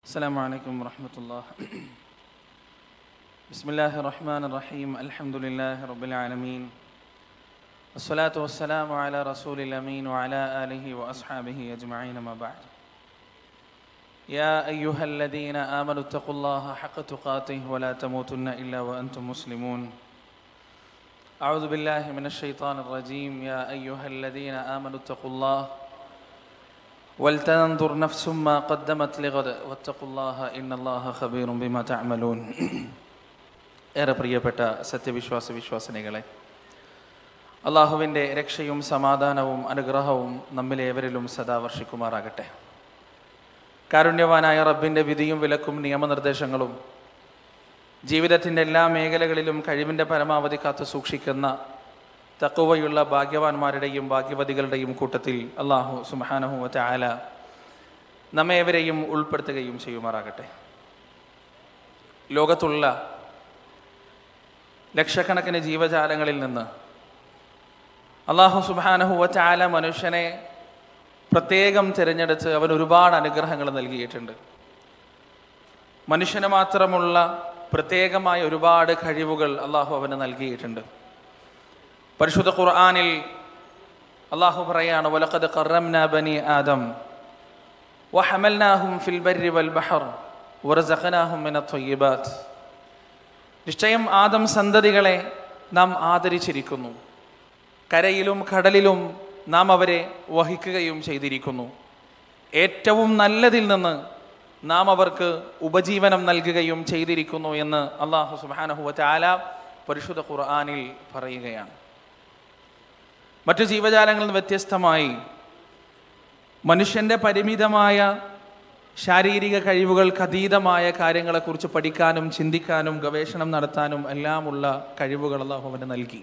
السلام عليكم ورحمة الله بسم الله الرحمن الرحيم الحمد لله رب العالمين الصلاة والسلام على رسول الأمين وعلى آله وأصحابه أجمعين ما بعد يا أيها الذين آمنوا اتقوا الله حق تقاته ولا تموتن إلا وأنتم مسلمون أعوذ بالله من الشيطان الرجيم يا أيها الذين آمنوا اتقوا الله ولتنظر نفس ما قدمت لغد واتقوا الله إن الله خبير بما تعملون ഏറെ പ്രിയപ്പെട്ട സത്യവിശ്വാസ വിശ്വാസിനികളെ അള്ളാഹുവിൻ്റെ രക്ഷയും സമാധാനവും അനുഗ്രഹവും നമ്മിലേവരിലും സദാ വർഷിക്കുമാറാകട്ടെ കാരുണ്യവാനായ റബ്ബിൻ്റെ വിധിയും വിലക്കും നിയമനിർദ്ദേശങ്ങളും ജീവിതത്തിൻ്റെ എല്ലാ മേഖലകളിലും കഴിവിൻ്റെ പരമാവധി കാത്തു സൂക്ഷിക്കുന്ന തക്കുവയുള്ള ഭാഗ്യവാന്മാരുടെയും ഭാഗ്യവതികളുടെയും കൂട്ടത്തിൽ അള്ളാഹു സുബാനഹുവറ്റ ആല നമ്മേവരെയും ഉൾപ്പെടുത്തുകയും ചെയ്യുമാറാകട്ടെ ലോകത്തുള്ള ലക്ഷക്കണക്കിന് ജീവജാലങ്ങളിൽ നിന്ന് അള്ളാഹു സുബാനഹുവറ്റ ആല മനുഷ്യനെ പ്രത്യേകം തിരഞ്ഞെടുത്ത് അവൻ ഒരുപാട് അനുഗ്രഹങ്ങൾ നൽകിയിട്ടുണ്ട് മനുഷ്യന് മാത്രമുള്ള പ്രത്യേകമായ ഒരുപാട് കഴിവുകൾ അള്ളാഹു അവന് നൽകിയിട്ടുണ്ട് പരിശുദ്ധ ഖുർആാനിൽ അള്ളാഹു പറയാണ് വലഖദ് ഖറംന ബനി ആദം വഹമൽനാഹും ഫിൽ ബർരി വൽ ബഹർ വറസഖനാഹും മിന ത്വയ്യിബാത്ത് നിശ്ചയം ആദം സന്തതികളെ നാം ആദരിച്ചിരിക്കുന്നു കരയിലും കടലിലും നാം അവരെ വഹിക്കുകയും ചെയ്തിരിക്കുന്നു ഏറ്റവും നല്ലതിൽ നിന്ന് നാം അവർക്ക് ഉപജീവനം നൽകുകയും ചെയ്തിരിക്കുന്നു എന്ന് അള്ളാഹു സുബാനഹുവ ചാല പരിശുദ്ധ ഖുർആാനിൽ പറയുകയാണ് മറ്റു ജീവജാലങ്ങളിൽ നിന്ന് വ്യത്യസ്തമായി മനുഷ്യൻ്റെ പരിമിതമായ ശാരീരിക കഴിവുകൾക്ക് അതീതമായ കാര്യങ്ങളെക്കുറിച്ച് പഠിക്കാനും ചിന്തിക്കാനും ഗവേഷണം നടത്താനും എല്ലാമുള്ള കഴിവുകൾ അള്ളാഹു അവന് നൽകി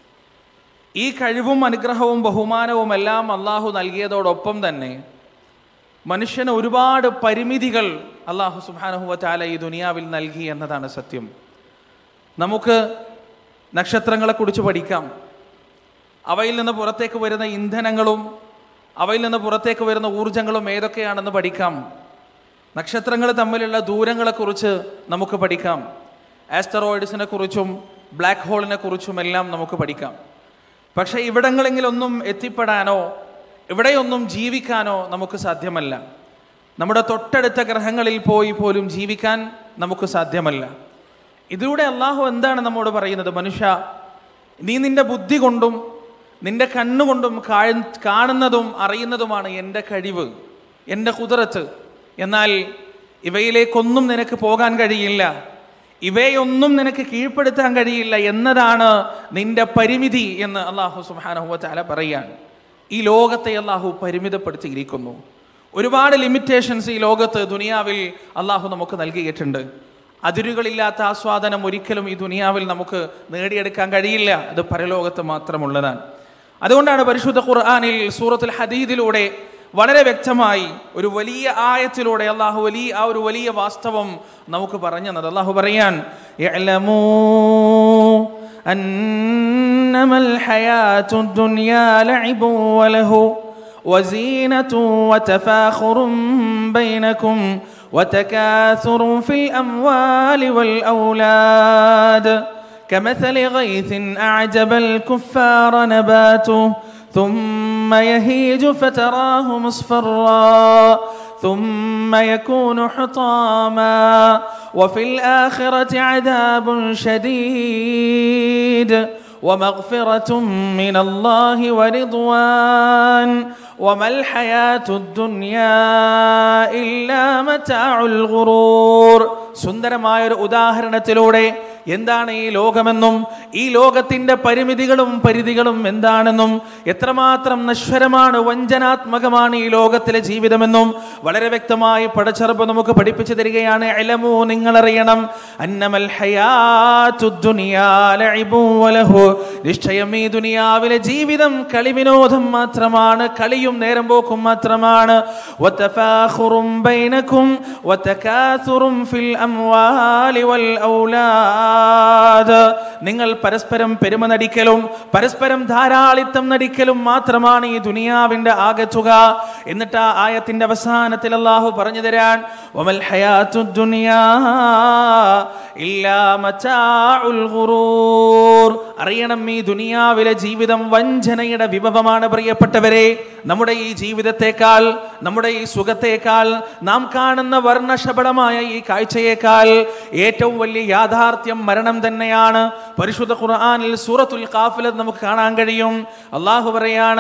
ഈ കഴിവും അനുഗ്രഹവും ബഹുമാനവും എല്ലാം അള്ളാഹു നൽകിയതോടൊപ്പം തന്നെ മനുഷ്യന് ഒരുപാട് പരിമിതികൾ അള്ളാഹു സുബാനഹുവ ചാല ഈ ദുനിയാവിൽ നൽകി എന്നതാണ് സത്യം നമുക്ക് നക്ഷത്രങ്ങളെക്കുറിച്ച് പഠിക്കാം അവയിൽ നിന്ന് പുറത്തേക്ക് വരുന്ന ഇന്ധനങ്ങളും അവയിൽ നിന്ന് പുറത്തേക്ക് വരുന്ന ഊർജങ്ങളും ഏതൊക്കെയാണെന്ന് പഠിക്കാം നക്ഷത്രങ്ങൾ തമ്മിലുള്ള ദൂരങ്ങളെക്കുറിച്ച് നമുക്ക് പഠിക്കാം ആസ്റ്ററോയിഡ്സിനെ കുറിച്ചും ബ്ലാക്ക് ഹോളിനെ കുറിച്ചും എല്ലാം നമുക്ക് പഠിക്കാം പക്ഷേ ഇവിടങ്ങളെങ്കിലൊന്നും എത്തിപ്പെടാനോ ഇവിടെയൊന്നും ജീവിക്കാനോ നമുക്ക് സാധ്യമല്ല നമ്മുടെ തൊട്ടടുത്ത ഗ്രഹങ്ങളിൽ പോയി പോലും ജീവിക്കാൻ നമുക്ക് സാധ്യമല്ല ഇതിലൂടെ അള്ളാഹു എന്താണ് നമ്മോട് പറയുന്നത് മനുഷ്യ നീ നിന്റെ ബുദ്ധി കൊണ്ടും നിന്റെ കണ്ണുകൊണ്ടും കാണുന്നതും അറിയുന്നതുമാണ് എൻ്റെ കഴിവ് എൻ്റെ കുതിരത്ത് എന്നാൽ ഇവയിലേക്കൊന്നും നിനക്ക് പോകാൻ കഴിയില്ല ഇവയൊന്നും നിനക്ക് കീഴ്പ്പെടുത്താൻ കഴിയില്ല എന്നതാണ് നിന്റെ പരിമിതി എന്ന് അള്ളാഹു സുബാനഹുവ ചാല പറയുകയാണ് ഈ ലോകത്തെ അള്ളാഹു പരിമിതപ്പെടുത്തിയിരിക്കുന്നു ഒരുപാട് ലിമിറ്റേഷൻസ് ഈ ലോകത്ത് ദുനിയാവിൽ അള്ളാഹു നമുക്ക് നൽകിയിട്ടുണ്ട് അതിരുകളില്ലാത്ത ആസ്വാദനം ഒരിക്കലും ഈ ദുനിയാവിൽ നമുക്ക് നേടിയെടുക്കാൻ കഴിയില്ല അത് പരലോകത്ത് മാത്രമുള്ളതാണ് അതുകൊണ്ടാണ് പരിശുദ്ധ ഖുർആാനിൽ സൂറത്തുൽ ഹദീദിലൂടെ വളരെ വ്യക്തമായി ഒരു വലിയ ആയത്തിലൂടെ അള്ളാഹു വലിയ ആ ഒരു വലിയ വാസ്തവം നമുക്ക് പറഞ്ഞു തന്നത് അള്ളാഹു പറയാൻ أنما الحياة الدنيا لعب وله وزينة وتفاخر بينكم وتكاثر في الأموال والأولاد كمثل غيث أعجب الكفار نباته ثم يهيج فتراه مصفرا ثم يكون حطاما وفي الآخرة عذاب شديد ومغفرة من الله ورضوان وما الحياة الدنيا إلا متاع الغرور സുന്ദരമായ ഒരു ഉദാഹരണത്തിലൂടെ എന്താണ് ഈ ലോകമെന്നും ഈ ലോകത്തിൻ്റെ പരിമിതികളും പരിധികളും എന്താണെന്നും എത്രമാത്രം നശ്വരമാണ് വഞ്ചനാത്മകമാണ് ഈ ലോകത്തിലെ ജീവിതമെന്നും വളരെ വ്യക്തമായി പടച്ചെറുപ്പ് നമുക്ക് പഠിപ്പിച്ചു തരികയാണ് എലമോ നിങ്ങളറിയണം അന്നമൽ നിശ്ചയം ഈ ദുനിയാവിലെ ജീവിതം കളിവിനോദം മാത്രമാണ് കളിയും നേരം പോക്കും മാത്രമാണ് ബൈനക്കും ഫിൽ അംവാലി വൽ ഔലാദ് തഹാദ് നിങ്ങൾ പരസ്പരം പെരുമ നടിക്കലും പരസ്പരം ധാരാളിത്തം നടിക്കലും മാത്രമാണ് ഈ ദുനിയാവിന്റെ ആകത്തുക എന്നിട്ട് ആ ആയത്തിന്റെ അവസാനത്തിൽ അള്ളാഹു പറഞ്ഞു തരാൻ വമൽ ഹയാത്തു ദുനിയാ ഇല്ലാ മതാഉൽ ഗുറൂർ അറിയണം ഈ ദുനിയാവിലെ ജീവിതം വഞ്ചനയുടെ വിഭവമാണ് പ്രിയപ്പെട്ടവരെ നമ്മുടെ ഈ ജീവിതത്തെക്കാൾ നമ്മുടെ ഈ സുഖത്തേക്കാൾ നാം കാണുന്ന വർണ്ണശബളമായ ഈ കാഴ്ചയേക്കാൾ ഏറ്റവും വലിയ യാഥാർത്ഥ്യം മരണം തന്നെയാണ് പരിശുദ്ധ ഖുർആനിൽ സൂറത്തുൽ കാഫിൽ നമുക്ക് കാണാൻ കഴിയും അള്ളാഹു പറയാണ്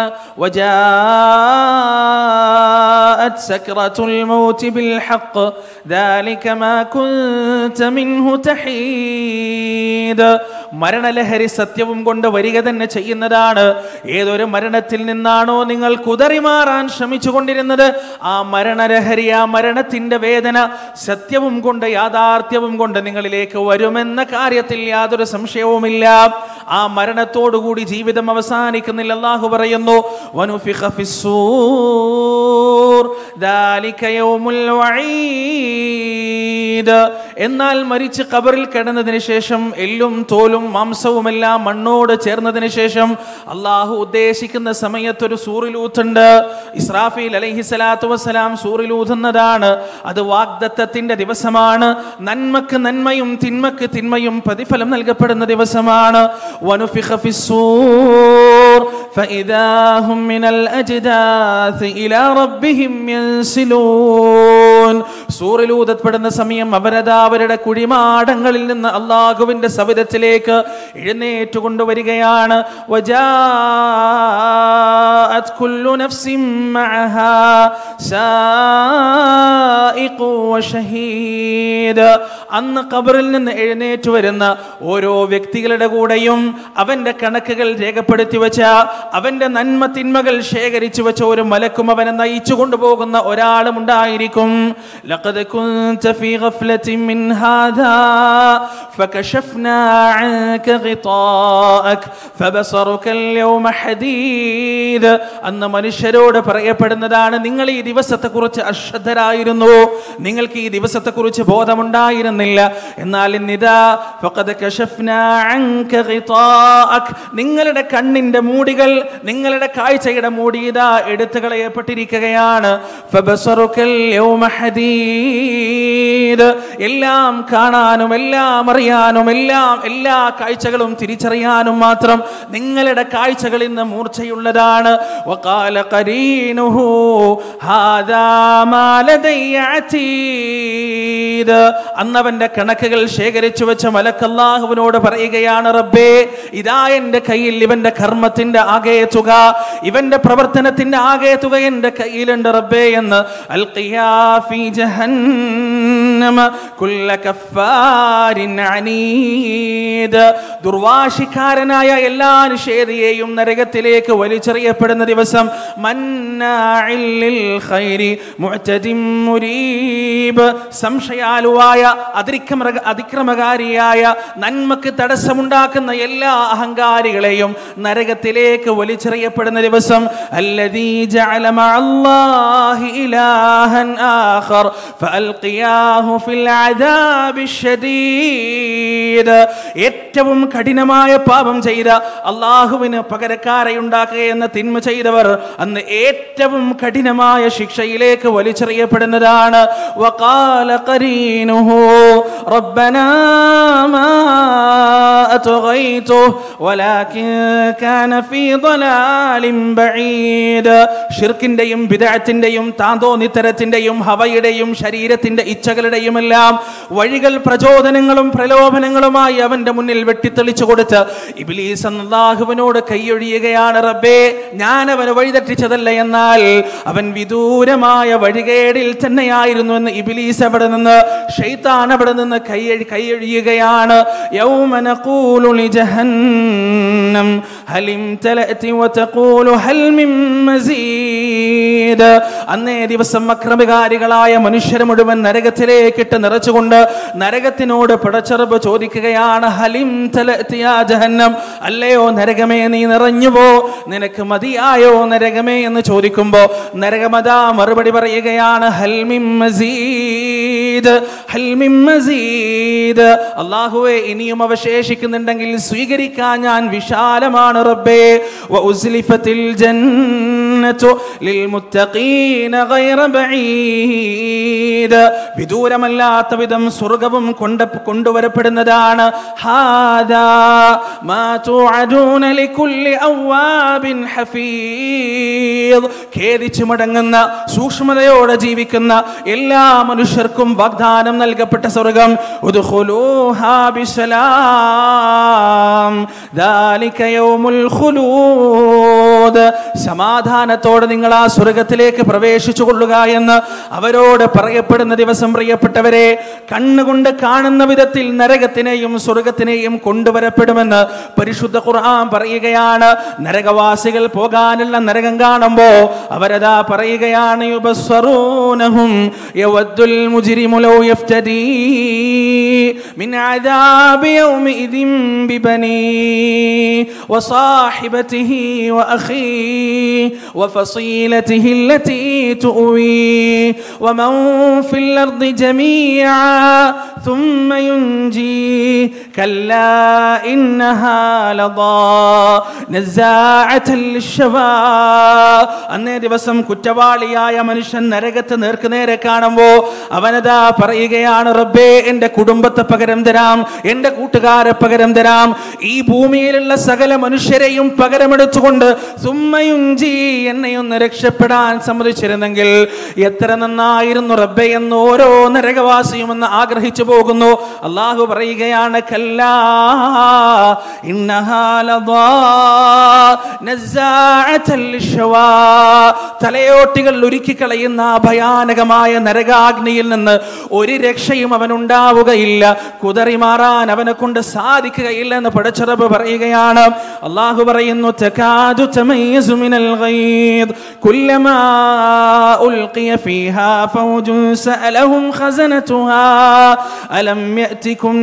وجاءت سكرة الموت بالحق ذلك ما كنت منه تحيد മരണലഹരി സത്യവും കൊണ്ട് വരിക തന്നെ ചെയ്യുന്നതാണ് ഏതൊരു മരണത്തിൽ നിന്നാണോ നിങ്ങൾ കുതറിമാറാൻ ശ്രമിച്ചു കൊണ്ടിരുന്നത് ആ മരണലഹരി ആ മരണത്തിന്റെ വേദന സത്യവും കൊണ്ട് യാഥാർത്ഥ്യവും കൊണ്ട് നിങ്ങളിലേക്ക് വരുമെന്ന കാര്യത്തിൽ യാതൊരു സംശയവുമില്ല ആ മരണത്തോടുകൂടി ജീവിതം അവസാനിക്കുന്നില്ല അള്ളാഹു പറയുന്നു വനുഫിഖ ഫിസ്സൂർ ذلك يوم الوعيد എന്നാൽ മരിച്ച് കബറിൽ കിടന്നതിന് ശേഷം എല്ലും തോലും മാംസവുമെല്ലാം മണ്ണോട് ചേർന്നതിന് ശേഷം അള്ളാഹു ഉദ്ദേശിക്കുന്ന സമയത്തൊരു സൂറിലൂത്തുണ്ട് ഇസ്രാഫീൽ അലൈഹി സ്വലാത്തു വസ്സലാം സൂറിലൂതുന്നതാണ് അത് വാഗ്ദത്തത്തിന്റെ ദിവസമാണ് നന്മക്ക് നന്മയും തിന്മക്ക് തിന്മയും പ്രതിഫലം നൽകപ്പെടുന്ന ദിവസമാണ് വനുഫിഖ ഫിസ്സൂർ فإذا هم من الأجداث إلى ربهم ينسلون സൂറിലൂതപ്പെടുന്ന സമയം അവരതാ അവരുടെ കുഴിമാടങ്ങളിൽ നിന്ന് അള്ളാഹുവിന്റെ സവിധത്തിലേക്ക് എഴുന്നേറ്റ് കൊണ്ടുവരികയാണ് وجاءت كل نفس معها سائق وشهيد അന്ന് ഖബറിൽ നിന്ന് എഴുന്നേറ്റ് വരുന്ന ഓരോ വ്യക്തികളുടെ കൂടെയും അവന്റെ കണക്കുകൾ രേഖപ്പെടുത്തി വെച്ച അവന്റെ നന്മ തിന്മകൾ ശേഖരിച്ചു വെച്ച ഒരു മലക്കും അവനെ നയിച്ചു കൊണ്ടുപോകുന്ന ഒരാളും ഉണ്ടായിരിക്കും لقد كنت في غفلة من هذا فكشفنا عنك غطاءك فبصرك اليوم حديد അന്ന് മനുഷ്യരോട് പറയപ്പെടുന്നതാണ് നിങ്ങൾ ഈ ദിവസത്തെക്കുറിച്ച് അശ്രദ്ധരായിരുന്നു നിങ്ങൾക്ക് ഈ ദിവസത്തെക്കുറിച്ച് ബോധമുണ്ടായിരുന്നില്ല എന്നാൽ ഇന്നിതാ فقد كشفنا عنك غطاءك നിങ്ങളുടെ കണ്ണിന്റെ മൂടികൾ നിങ്ങളുടെ കാഴ്ചയുടെ മൂടി ഇതാ എടുത്തു കളയപ്പെട്ടിരിക്കുകയാണ് فبصرك اليوم حديد എല്ലാം കാണാനും എല്ലാം അറിയാനും എല്ലാം എല്ലാ കാഴ്ചകളും തിരിച്ചറിയാനും മാത്രം നിങ്ങളുടെ കാഴ്ചകൾ ഇന്ന് മൂർച്ചയുള്ളതാണ് وقال قرينه هذا ما لدي عتيد അന്നവന്റെ കണക്കുകൾ ശേഖരിച്ചു വെച്ച മലക്കല്ലാഹുവിനോട് പറയുകയാണ് റബ്ബേ ഇതാ എന്റെ കയ്യിൽ ഇവന്റെ കർമ്മത്തിന്റെ ആകെ തുക ഇവന്റെ പ്രവർത്തനത്തിന്റെ ആകെ തുക എന്റെ കയ്യിലുണ്ട് റബ്ബേ എന്ന് അൽഖിയാ ഫീ ജഹന്നമ കുല്ല കഫാരിൻ അനീദ് ദുർവാശിക്കാരനായ എല്ലാ നിഷേധിയെയും നരകത്തിലേക്ക് വലിച്ചെറിയപ്പെടുന്ന ദിവസം മന്നാഇൽ ലിൽ ഖൈരി മുഅ്തദിൻ മുരീബ് സംശയാലുവായ അതിക്രമ അതിക്രമകാരിയായ നന്മക്ക് തടസ്സമുണ്ടാക്കുന്ന എല്ലാ അഹങ്കാരികളെയും നരകത്തിലേക്ക് വലിച്ചെറിയപ്പെടുന്ന ദിവസം അല്ലദീ ജഅല മഅല്ലാഹി ഇലാഹൻ ആഖർ ഫഅൽഖിയാഹു ഫിൽ അദാബി ശദീദ് ഏറ്റവും കഠിനമായ പാപം ചെയ്ത അള്ളാഹുവിന് പകരക്കാരെ ഉണ്ടാക്കുക എന്ന തിന്മ ചെയ്തവർ അന്ന് ഏറ്റവും കഠിനമായ ശിക്ഷയിലേക്ക് വലിച്ചെറിയപ്പെടുന്നതാണ് وقال قرينه ربنا ما أطغيته ولكن كان في ضلال بعيد ഷിർക്കിന്റെയും ബിദഅത്തിന്റെയും താന്തോന്നിത്തരത്തിന്റെയും ഹവയുടെയും ശരീരത്തിന്റെ ഇച്ഛകളുടെയും എല്ലാം വഴികൾ പ്രചോദനങ്ങളും പ്രലോഭനങ്ങളുമായി അവന്റെ മുന്നിൽ വെട്ടിത്തെളിച്ചു കൊടുത്ത് ഇബ്ലീസ് അള്ളാഹുവിനോട് കൈയൊഴിയുകയാണ് റബ്ബേ ഞാൻ അവന് വഴിതെറ്റിച്ചതല്ല എന്നാൽ അവൻ വിദൂരമായ വഴികേടിൽ തന്നെയായിരുന്നു എന്ന് ഇബിലീസ് അവിടെ നിന്ന് ഷെയ്ത്താൻ അവിടെ നിന്ന് കൈയഴി കൈയൊഴിയുകയാണ് യൗമ നഖൂലു ലിജഹന്നം ഹലിം തലഅതി വതഖൂലു ഹൽ മിൻ മസീദ് അന്നേ ദിവസം അക്രമകാരികളായ മനുഷ്യരെ മുഴുവൻ നരകത്തിലേക്കിട്ട് നിറച്ചുകൊണ്ട് നരകത്തിനോട് പിടച്ചെറുപ്പ് ചോദിക്കുകയാണ് ഹലിം ഇംതലഅതി യാ ജഹന്നം അല്ലയോ നരകമേ നീ നിറഞ്ഞുവോ നിനക്ക് മതിയായോ നരകമേ എന്ന് ചോദിക്കുമ്പോ നരകമതാ മറുപടി പറയുകയാണ് ഹൽമിം മസീദ് ഹൽമിം മസീദ് അള്ളാഹുവെ ഇനിയും അവശേഷിക്കുന്നുണ്ടെങ്കിൽ സ്വീകരിക്കാൻ ഞാൻ വിശാലമാണ് റബ്ബേ വഉസ്ലിഫത്തിൽ ജന്നത്തു ലിൽമുത്തഖീന ഗൈറ ബഈദ് വിദൂരമല്ലാത്ത വിധം സ്വർഗവും കൊണ്ട് കൊണ്ടുവരപ്പെടുന്നതാണ് ഹാദാ മാ തുഅദൂന ലികുല്ലി അവ്വാബിൻ ഹഫീദ് ഖേദിച്ചു മടങ്ങുന്ന സൂക്ഷ്മതയോടെ ജീവിക്കുന്ന എല്ലാ മനുഷ്യർക്കും വാഗ്ദാനം നൽകപ്പെട്ട സ്വർഗം ഉദ്ഖുലൂഹാ ബിസലാം ദാലിക യൗമുൽ ഖുലൂദ് സമാധാനത്തോടെ നിങ്ങൾ ആ സ്വർഗത്തിലേക്ക് പ്രവേശിച്ചു കൊള്ളുക എന്ന് അവരോട് പറയപ്പെടുന്ന ദിവസം പ്രിയപ്പെട്ടവരെ കണ്ണുകൊണ്ട് കാണുന്ന വിധത്തിൽ നരകത്തിനെയും സ്വർഗത്തിനെയും കൊണ്ടുവരപ്പെടുമെന്ന് പരിശുദ്ധ ഖുർആൻ പറയുകയാണ് നരകവാസികൾ പോകാനുള്ള നരകം കാണുമ്പോ അവരതാ പറയുകയാണ് യുബസ്വറൂനഹും യവദ്ദുൽ മുജ്രിമു ലൗ യഫ്തദീ മിൻ അദാബി യൗമിഇദിൻ ബിബനീ وصاحبته وأخيه وفصيلته التي تؤويه ومن في الأرض جميعا ثم ينجيه كلا إنها لضا نزاعة للشفا അന്നേ ദിവസം കുറ്റവാളിയായ മനുഷ്യൻ നരകത്ത് നേർക്ക് നേരെ കാണുമ്പോ അവനതാ പറയുകയാണ് റബ്ബേ എന്റെ കുടുംബത്തെ പകരം തരാം എന്റെ കൂട്ടുകാരെ പകരം തരാം ഈ ഭൂമിയിലുള്ള സകല മനുഷ്യരെയും പകരമെടുത്തുകൊണ്ട് സുമ്മയുഞ്ചി എന്നെയൊന്ന് രക്ഷപ്പെടാൻ സമ്മതിച്ചിരുന്നെങ്കിൽ എത്ര നന്നായിരുന്നു റബ്ബെ എന്ന് ഓരോ നരകവാസിയും എന്ന് ആഗ്രഹിച്ചു പോകുന്നു അള്ളാഹു പറയുകയാണ് കല്ലാ ഇന്നഹാ ലദാ നസ്സാഅത്തൽ ലിശ്ശവാ. തലയോട്ടികൾ ഒരുക്കി കളയുന്ന ആ ഭയാനകമായ നരകാഗ്നിയിൽ നിന്ന് ഒരു രക്ഷയും അവനുണ്ടാവുകയില്ല കുതറി മാറാൻ അവനെ കൊണ്ട് സാധിക്കുകയില്ല എന്ന് പടച്ചറബ് പറയുകയാണ് അള്ളാഹു പറയുന്നു തകാദു തമയ്യസു മിനൽ ഗൈദ് കുല്ലമാ ഉൽഖിയ ഫീഹാ ഫൗജുൻ സഅലഹും ഖസനതുഹാ അലം യഅതികും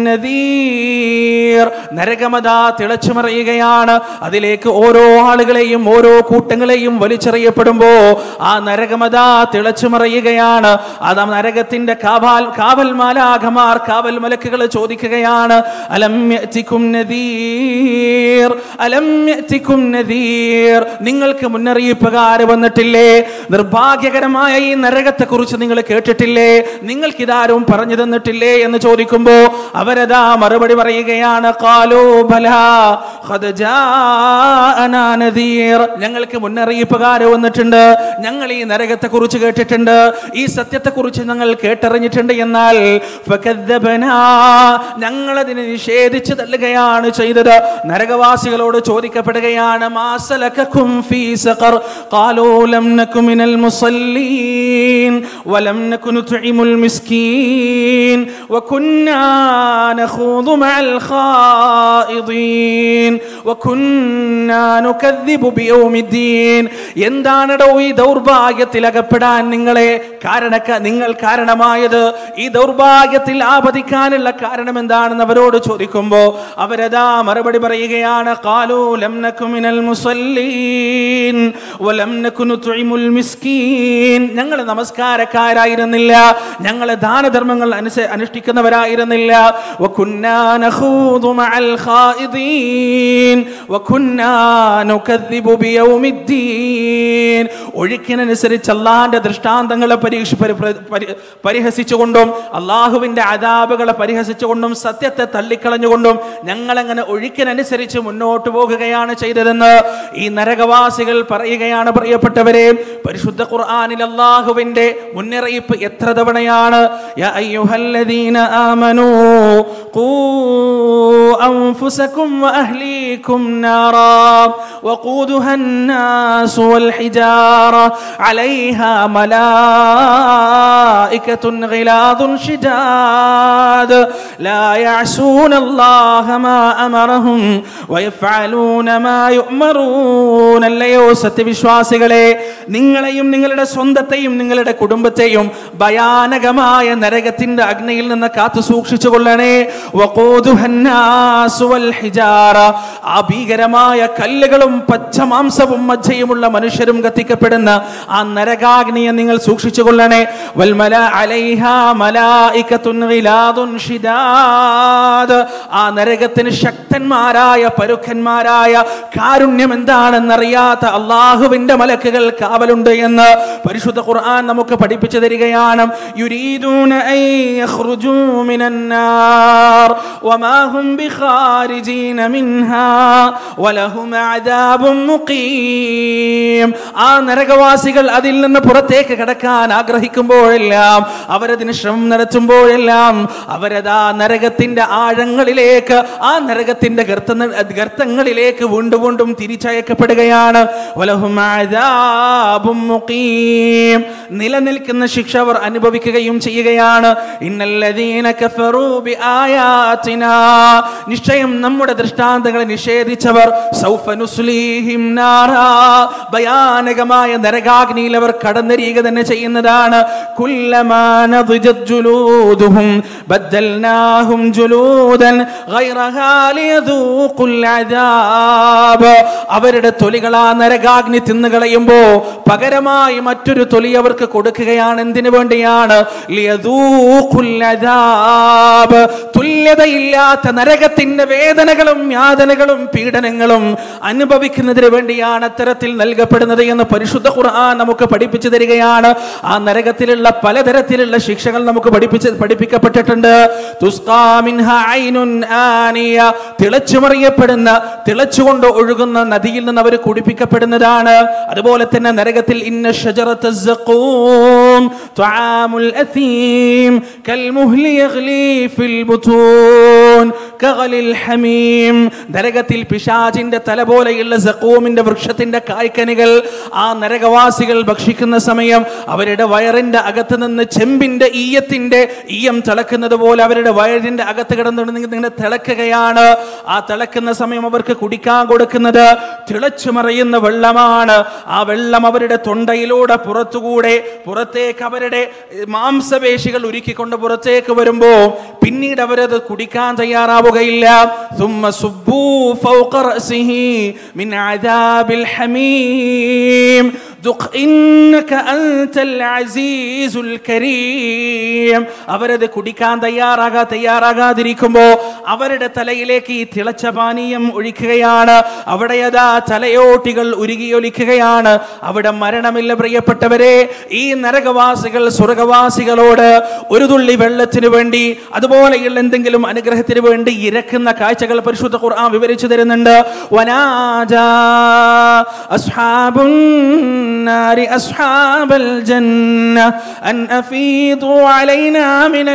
നദീർ നരകമതാ തിളച്ചു മറിയുകയാണ് അതിലേക്ക് ഓരോ ആളുകളെയും ഓരോ കൂട്ടങ്ങളെയും വലിച്ചെറിയപ്പെടുമ്പോ ആ നരകമതാ തിളച്ചു മറിയുകയാണ് അത് ആ നരകത്തിന്റെ കാവൽ കാവൽ മാലാഖമാർ കാവൽ മലക്കുകൾ ചോദിക്കുകയാണ് അലം യഅതികും നദീർ അലം യഅതികും നദീർ നിങ്ങൾക്ക് മുന്നറിയിപ്പുകാര് വന്നിട്ടില്ലേ നിർഭാഗ്യകരമായ ഈ നരകത്തെ കുറിച്ച് നിങ്ങൾ കേട്ടിട്ടില്ലേ നിങ്ങൾക്ക് ഇതാരും പറഞ്ഞു തന്നിട്ടില്ലേ എന്ന് ചോദിക്കുമ്പോ അവരതാ മറുപടി പറയുകയാണ് കാലോ ബലാ ഖദ് ജാഅനാ നദീർ ഞങ്ങൾക്ക് മുന്നറിയിപ്പുകാര് വന്നിട്ടുണ്ട് ഞങ്ങൾ ഈ നരകത്തെ കുറിച്ച് കേട്ടിട്ടുണ്ട് ഈ സത്യത്തെ കുറിച്ച് ഞങ്ങൾ കേട്ടറിഞ്ഞിട്ടുണ്ട് എന്നാൽ ഫകദ്ദബനാ ഞങ്ങൾ അതിനെ നിഷേധിച്ച് തള്ളുകയാണ് ചെയ്തത് നരകവാസികളോട് ചോദിക്കപ്പെടുകയാണ് മാസലക്കും ഫീ സഖർ ഖാലൂ ലം നകു മിനൽ മുസല്ലീൻ വലം നകു നുത്ഇമുൽ മിസ്കീൻ വകുന്നാ നഖൂദു മഅൽ ഖായിദീൻ വകുന്നാ നുകദ്ദിബു ബിയൗമിദ്ദീൻ എന്താണടോ ഈ ദൗർഭാഗ്യത്തിൽ അകപ്പെടാൻ നിങ്ങളെ കാരണക്ക നിങ്ങൾ കാരണമായത് ഈ ദൗർഭാഗ്യത്തിൽ ആപതിക്കാനുള്ള കാരണം എന്താണെന്ന് അവരോട് ചോദിക്കുമ്പോ അവരതാ മറുപടി പറയുകയാണ് ഖാലൂ ലം നകു മിനൽ മുസല്ലീൻ വലം നകു നുത്ഇമുൽ മിസ്കീൻ ഞങ്ങൾ നമസ്കാരക്കാരായിരുന്നില്ല ഞങ്ങൾ ദാനധർമ്മങ്ങൾ അനുസ അനുഷ്ഠിക്കുന്നവരായിരുന്നില്ല വകുന്നാ നഖൂദു മഅൽ ഖായിദീൻ വകുന്നാ നുകദ്ദിബു ബിയൗമിദ്ദീൻ ഒഴുക്കിനനുസരിച്ച് അള്ളാഹിന്റെ ദൃഷ്ടാന്തങ്ങളെ പരീക്ഷ പരി- പരി- പരിഹസിച്ചുകൊണ്ടും അള്ളാഹുവിന്റെ അതാപുകളെ പരിഹസിച്ചുകൊണ്ടും സത്യത്തെ തള്ളിക്കളഞ്ഞുകൊണ്ടും ഞങ്ങൾ അങ്ങനെ ഒഴുക്കിനനുസരിച്ച് മുന്നോട്ട് പോകുകയാണ് ചെയ്തതെന്ന് ഈ നരകവാസികൾ പറയുകയാണ് പ്രിയപ്പെട്ടവരെ പരിശുദ്ധ ഖുർആനിൽ അള്ളാഹുവിന്റെ മുന്നറിയിപ്പ് എത്ര തവണയാണ് യാ അയ്യുഹല്ലദീന ആമനൂ ഖൂ أنفسكم وأهليكم نارا وقودها الناس والحجارة عليها ملائكة غلاظ شداد لا يعصون الله ما أمرهم ويفعلون ما يؤمرون അല്ലയോ സത്യവിശ്വാസികളെ നിങ്ങളെയും നിങ്ങളുടെ സ്വന്തത്തെയും നിങ്ങളുടെ കുടുംബത്തെയും ഭയാനകമായ നരകത്തിന്റെ അഗ്നിയിൽ നിന്ന് കാത്തു സൂക്ഷിച്ചു കൊള്ളണേ വഖൂദുഹന്നാസു വൽ ഹിജാറ ആ ഭീകരമായ കല്ലുകളും പച്ചമാംസവും മജ്ജയുമുള്ള മനുഷ്യരും കത്തിക്കപ്പെടുന്ന ആ നരകാഗ്നിയെ നിങ്ങൾ സൂക്ഷിച്ചു കൊള്ളണേ വൽമല അലൈഹ മലായികത്തുൻ ഗിലാദുൻ ഷിദാദ് ആ നരകത്തിന് ശക്തന്മാരായ പരുഖന്മാരായ കാരുണ്യം എന്താണെന്നറിയാത്ത അള്ളാഹുവിന്റെ മലക്കുകൾ കാവലുണ്ട് എന്ന് പരിശുദ്ധ ഖുർആൻ നമുക്ക് പഠിപ്പിച്ചു തരികയാണ് യുരീദൂന അൻ യഖ്റുജൂ മിനന്നാർ വമാ ഹും ബിഖാരിജീന മിൻഹാ വലഹും അദാബും മുഖീം ആ നരകവാസികൾ അതിൽ നിന്ന് പുറത്തേക്ക് കടക്കാൻ ആഗ്രഹിക്കുമ്പോഴെല്ലാം അവരതിന് ശ്രമം നടത്തുമ്പോഴെല്ലാം അവരതാ നരകത്തിന്റെ ആഴങ്ങളിലേക്ക് ആ നരകത്തിന്റെ ഗർത്ത ഗർത്തങ്ങളിലേക്ക് വീണ്ടും വീണ്ടും തിരിച്ചയക്കപ്പെടുകയാണ് വലഹും അദാബും മുഖീം നിലനിൽക്കുന്ന ശിക്ഷ അവർ അനുഭവിക്കുകയും ചെയ്യുകയാണ് ഇന്നല്ലദീന കഫറൂ ബിആയാതിനാ നിശ്ചയം നമ്മുടെ ദൃഷ്ടാന്തങ്ങളെ നിഷേധിച്ചവർ സൗഫ നുസ്ലീഹിം നാറാ ഭയാനകമായ നരകാഗ്നിയിൽ അവർ കടന്നരിയുക തന്നെ ചെയ്യുന്നതാണ് കുല്ലമാ നضجت ജുലൂദുഹും ബദ്ദൽനാഹും ജുലൂദൻ ഗൈറഹാ ലിയദൂഖുൽ അദാബ് അവരുടെ തൊലികൾ ആ നരകാഗ്നി തിന്നുകളയുമ്പോ പകരമായി മറ്റൊരു തൊലി അവർക്ക് കൊടുക്കുകയാണ് എന്തിനു വേണ്ടിയാണ് ലിയദൂഖുൽ അദാബ് തുല്യതയില്ലാത്ത നരകത്തിന്റെ വേദനകളും യാതനകളും പീഡനങ്ങളും അനുഭവിക്കുന്നതിന് വേണ്ടിയാണ് അത്തരത്തിൽ നൽകപ്പെടുന്നത് എന്ന് പരിശുദ്ധ ഖുർആൻ നമുക്ക് പഠിപ്പിച്ചു തരികയാണ് ആ നരകത്തിലുള്ള പലതരത്തിലുള്ള ശിക്ഷകൾ നമുക്ക് പഠിപ്പിച്ച് പഠിപ്പിക്കപ്പെട്ടിട്ടുണ്ട് തുസ്കാ മിൻഹാ ഐനുൻ ആനിയ തിളച്ചുമറിയപ്പെടുന്ന തിളച്ചുകൊണ്ട് ഒഴുകുന്ന നദിയിൽ നിന്ന് അവർ കുടിപ്പിക്കപ്പെടുന്നതാണ് അതുപോലെ തന്നെ നരകത്തിൽ ഇന്ന ഷജറത്ത الزقوم طعام الأثيم كالمهل يغلي في البطون كغلي الحميم നരകത്തിൽ പിശാചിന്റെ തല പോലെയുള്ള സക്കൂമിന്റെ വൃക്ഷത്തിന്റെ കായ്ക്കനികൾ ആ നരകവാസികൾ ഭക്ഷിക്കുന്ന സമയം അവരുടെ വയറിന്റെ അകത്ത് നിന്ന് ചെമ്പിന്റെ ഈയത്തിന്റെ ഈയം തിളക്കുന്നത് പോലെ അവരുടെ വയറിന്റെ അകത്ത് കിടന്നുകൊണ്ട് ഇങ്ങനെ തിളക്കുകയാണ് ആ തിളക്കുന്ന സമയം അവർക്ക് കുടിക്കാൻ കൊടുക്കുന്നത് തിളച്ചു മറിയുന്ന വെള്ളമാണ് ആ വെള്ളം അവരുടെ തൊണ്ടയിലൂടെ പുറത്തുകൂടെ പുറത്തേക്ക് അവരുടെ മാംസപേശികൾ ഉരുക്കിക്കൊണ്ട് പുറത്തേക്ക് വരുമ്പോ പിന്നീട് അവരത് കുടിക്കാൻ തയ്യാറാവുകയില്ല ثم صبوا فوق رأسه من عذاب الحميم ذق إنك أنت العزيز الكريم അവരത് കുടിക്കാൻ തയ്യാറാകാ തയ്യാറാകാതിരിക്കുമ്പോ അവരുടെ തലയിലേക്ക് ഈ തിളച്ച പാനീയം ഒഴിക്കുകയാണ് അവിടെ അതാ തലയോട്ടികൾ ഉരുകിയൊലിക്കുകയാണ് അവിടെ മരണമില്ല പ്രിയപ്പെട്ടവരെ ഈ നരകവാസികൾ സ്വർഗവാസികളോട് ഒരു തുള്ളി വെള്ളത്തിന് വേണ്ടി അതുപോലെയുള്ള എന്തെങ്കിലും അനുഗ്രഹത്തിന് വേണ്ടി ഇരക്കുന്ന കാഴ്ചകൾ പരിശുദ്ധ ഖുർആൻ വിവരിച്ചു തരുന്നുണ്ട് വനാജാ അസ്ഹാബുൻ النار أصحاب الجنة أن أفيضوا علينا من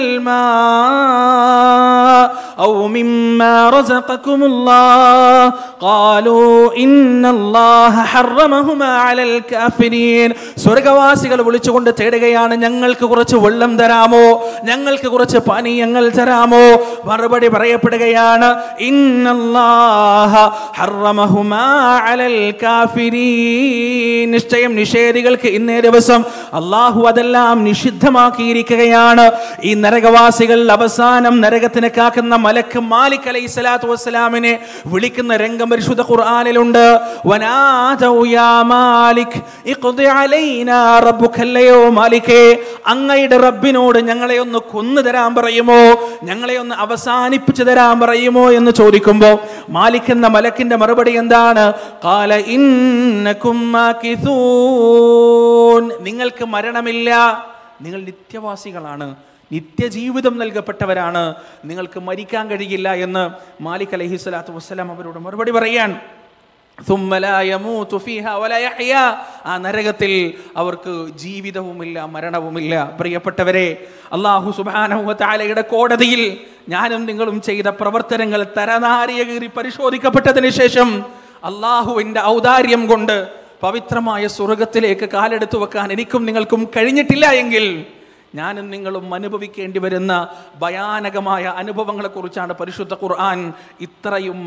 الماء أو مما رزقكم الله قالوا إن الله حرمهما على الكافرين സ്വർഗവാസികൾ വിളിച്ചുകൊണ്ട് തേടുകയാണ് ഞങ്ങൾക്ക് കുറച്ച് വെള്ളം തരാമോ ഞങ്ങൾക്ക് കുറച്ച് പാനീയങ്ങൾ തരാമോ മറുപടി പറയപ്പെടുകയാണ് ഇന്നല്ലാഹ ഹറമഹുമാ അലൽ കാഫിരീൻ നിശ്ചയം നിഷേധികൾക്ക് ഇന്നേ ദിവസം അള്ളാഹു അതെല്ലാം നിഷിദ്ധമാക്കിയിരിക്കുകയാണ് ഈ നരകവാസികൾ അവസാനം നരകത്തിന് കാക്കുന്ന മലക്ക് മാലിക് അലൈഹി സ്വലാത്തു വസ്സലാമിനെ വിളിക്കുന്ന രംഗം പരിശുദ്ധ ഖുർആനിലുണ്ട് വനാദൗ യാ മാലിക് ഇഖ്ദി അലൈനാ റബ്ബുക്കല്ലയോ മാലിക്കേ അങ്ങയുടെ റബ്ബിനോട് ഞങ്ങളെ ഒന്ന് കൊന്നു തരാൻ പറയുമോ ഞങ്ങളെ ഒന്ന് അവസാനിപ്പിച്ചു തരാൻ പറയുമോ എന്ന് ചോദിക്കുമ്പോൾ മാലിക് എന്ന മലക്കിന്റെ മറുപടി എന്താണ് കാല ഇന്നക്കും മാകിഥൂൻ. നിങ്ങൾക്ക് മരണമില്ല നിങ്ങൾ നിത്യവാസികളാണ് നിത്യജീവിതം നൽകപ്പെട്ടവരാണ് നിങ്ങൾക്ക് മരിക്കാൻ കഴിയില്ല എന്ന് മാലിക് അലൈഹി സ്വലാത്തു വസ്സലാം അവരോട് മറുപടി പറയാൻ ثم لا يموت فيها ولا يحيا ആ നരകത്തിൽ അവർക്ക് ജീവിതവുമില്ല മരണവുമില്ല പ്രിയപ്പെട്ടവരെ അള്ളാഹു സുബാനഹുല കോടതിയിൽ ഞാനും നിങ്ങളും ചെയ്ത പ്രവർത്തനങ്ങൾ തരനാരിയ കീറി പരിശോധിക്കപ്പെട്ടതിന് ശേഷം അള്ളാഹുവിൻ്റെ ഔദാര്യം കൊണ്ട് പവിത്രമായ സ്വർഗത്തിലേക്ക് കാലെടുത്തു വെക്കാൻ എനിക്കും നിങ്ങൾക്കും കഴിഞ്ഞിട്ടില്ല എങ്കിൽ ഞാനും നിങ്ങളും അനുഭവിക്കേണ്ടി വരുന്ന ഭയാനകമായ അനുഭവങ്ങളെക്കുറിച്ചാണ് പരിശുദ്ധ ഖുർആൻ ഇത്രയും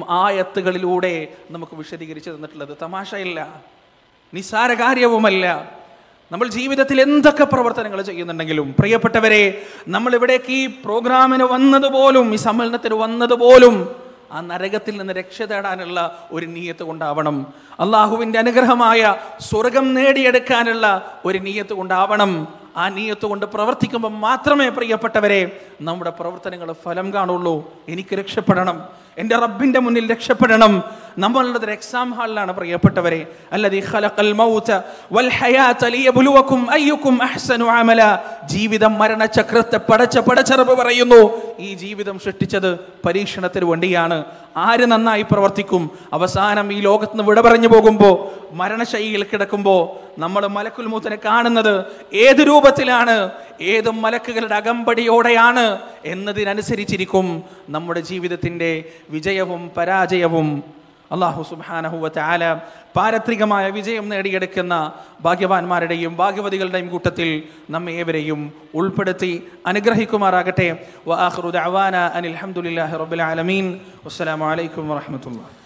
ആയത്തുകളിലൂടെ നമുക്ക് വിശദീകരിച്ചു തന്നിട്ടുള്ളത് തമാശയില്ല നിസ്സാര കാര്യവുമല്ല നമ്മൾ ജീവിതത്തിൽ എന്തൊക്കെ പ്രവർത്തനങ്ങൾ ചെയ്യുന്നുണ്ടെങ്കിലും പ്രിയപ്പെട്ടവരെ നമ്മൾ ഇവിടേക്ക് ഈ പ്രോഗ്രാമിന് വന്നതുപോലും ഈ സമ്മേളനത്തിന് വന്നതുപോലും ആ നരകത്തിൽ നിന്ന് രക്ഷ തേടാനുള്ള ഒരു നീയത്ത് കൊണ്ടാവണം അള്ളാഹുവിൻ്റെ അനുഗ്രഹമായ സ്വർഗം നേടിയെടുക്കാനുള്ള ഒരു നീയത്ത് കൊണ്ടാവണം ആ നീയത്ത് കൊണ്ട് പ്രവർത്തിക്കുമ്പോൾ മാത്രമേ പ്രിയപ്പെട്ടവരെ നമ്മുടെ പ്രവർത്തനങ്ങൾ ഫലം കാണുള്ളൂ എനിക്ക് രക്ഷപ്പെടണം എൻ്റെ റബ്ബിൻ്റെ മുന്നിൽ രക്ഷപ്പെടണം നമ്മളുള്ളത് ഒരു എക്സാം ഹാളിലാണ് പ്രിയപ്പെട്ടവരെ അല്ലതി ഖലഖൽ മൗത വൽ ഹയാത ലിയബ്ലുവക്കും അയ്യുക്കും അഹ്സനു അമല ജീവിതം മരണചക്രത്തെ പടച്ച പടച്ചറബ് പറയുന്നു ഈ ജീവിതം സൃഷ്ടിച്ചത് പരീക്ഷണത്തിന് വേണ്ടിയാണ് ആര് നന്നായി പ്രവർത്തിക്കും അവസാനം ഈ ലോകത്ത് നിന്ന് വിട പറഞ്ഞു പോകുമ്പോൾ മരണശൈലിയിൽ കിടക്കുമ്പോൾ നമ്മൾ മലക്കുൽ മൂത്തനെ കാണുന്നത് ഏത് രൂപത്തിലാണ് ഏത് മലക്കുകളുടെ അകമ്പടിയോടെയാണ് എന്നതിനനുസരിച്ചിരിക്കും നമ്മുടെ ജീവിതത്തിൻ്റെ വിജയവും പരാജയവും അള്ളാഹു സുബാനഹുവ ആല പാരത്രികമായ വിജയം നേടിയെടുക്കുന്ന ഭാഗ്യവാന്മാരുടെയും ഭാഗ്യവതികളുടെയും കൂട്ടത്തിൽ നമ്മെ ഏവരെയും ഉൾപ്പെടുത്തി അനുഗ്രഹിക്കുമാറാകട്ടെ വ ആഖിറു ദഅവാന അനിൽ ഹംദുലില്ലാഹി റബ്ബിൽ ആലമീൻ വസ്സലാമു അലൈക്കും വറഹ്മത്തുള്ളാഹി